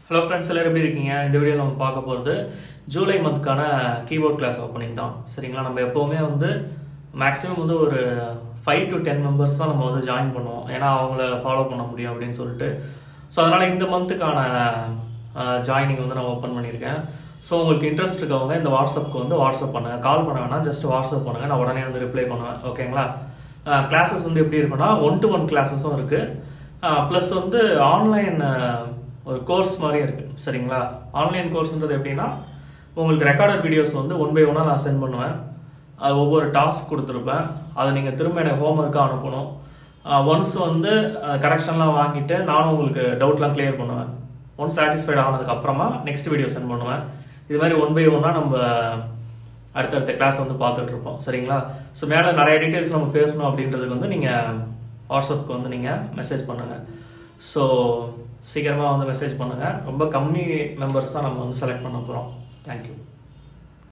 hello friends எல்லோரும் எப்படி இருக்கீங்க இந்த வீடியோவில் நம்ம பார்க்க போகிறது ஜூலை மந்த்க்கான கீபோர்ட் கிளாஸ் ஓப்பனிங் தான் சரிங்களா நம்ம எப்போவுமே வந்து மேக்ஸிமம் வந்து ஒரு ஃபைவ் டு டென் மெம்பர்ஸ் தான் நம்ம வந்து ஜாயின் பண்ணுவோம் ஏன்னா அவங்கள ஃபாலோ பண்ண முடியும் அப்படின்னு சொல்லிட்டு ஸோ அதனால் இந்த மந்த்துக்கான ஜாயினிங் வந்து நான் ஓப்பன் பண்ணியிருக்கேன் ஸோ உங்களுக்கு இன்ட்ரெஸ்ட் இருக்கவங்க இந்த வாட்ஸ்அப்க்கு வந்து வாட்ஸ்அப் பண்ணுங்கள் கால் பண்ண வேணாம் ஜஸ்ட் வாட்ஸ்அப் பண்ணுங்கள் நான் உடனே வந்து ரிப்ளை பண்ணுவேன் ஓகேங்களா கிளாஸஸ் வந்து எப்படி இருக்குன்னா ஒன் டு ஒன் கிளாஸஸும் இருக்குது ப்ளஸ் வந்து ஆன்லைன் ஒரு கோர்ஸ் மாதிரி இருக்குது சரிங்களா ஆன்லைன் கோர்ஸ்ன்றது எப்படின்னா உங்களுக்கு ரெக்கார்டட் வீடியோஸ் வந்து ஒன் பை ஒன்னாக நான் சென்ட் பண்ணுவேன் அது ஒவ்வொரு டாஸ்க் கொடுத்துருப்பேன் அதை நீங்கள் திரும்ப எனக்கு ஹோம்ஒர்க்காக அனுப்பணும் ஒன்ஸ் வந்து கரெக்ஷன்லாம் வாங்கிட்டு நானும் உங்களுக்கு டவுட்லாம் கிளியர் பண்ணுவேன் ஒன் சாட்டிஸ்ஃபைட் ஆனதுக்கு அப்புறமா நெக்ஸ்ட் வீடியோ சென்ட் பண்ணுவேன் இது மாதிரி ஒன் பை ஒன்னாக நம்ம அடுத்தடுத்த கிளாஸ் வந்து பார்த்துட்டு இருப்போம் சரிங்களா ஸோ மேலே நிறைய டீட்டெயில்ஸ் நம்ம பேசணும் அப்படின்றதுக்கு வந்து நீங்கள் வாட்ஸ்அப்புக்கு வந்து நீங்கள் மெசேஜ் பண்ணுங்கள் ஸோ சீக்கிரமாக வந்து மெசேஜ் பண்ணுங்கள் ரொம்ப கம்மி மெம்பர்ஸ் தான் நம்ம வந்து செலக்ட் பண்ண போகிறோம் தேங்க்யூ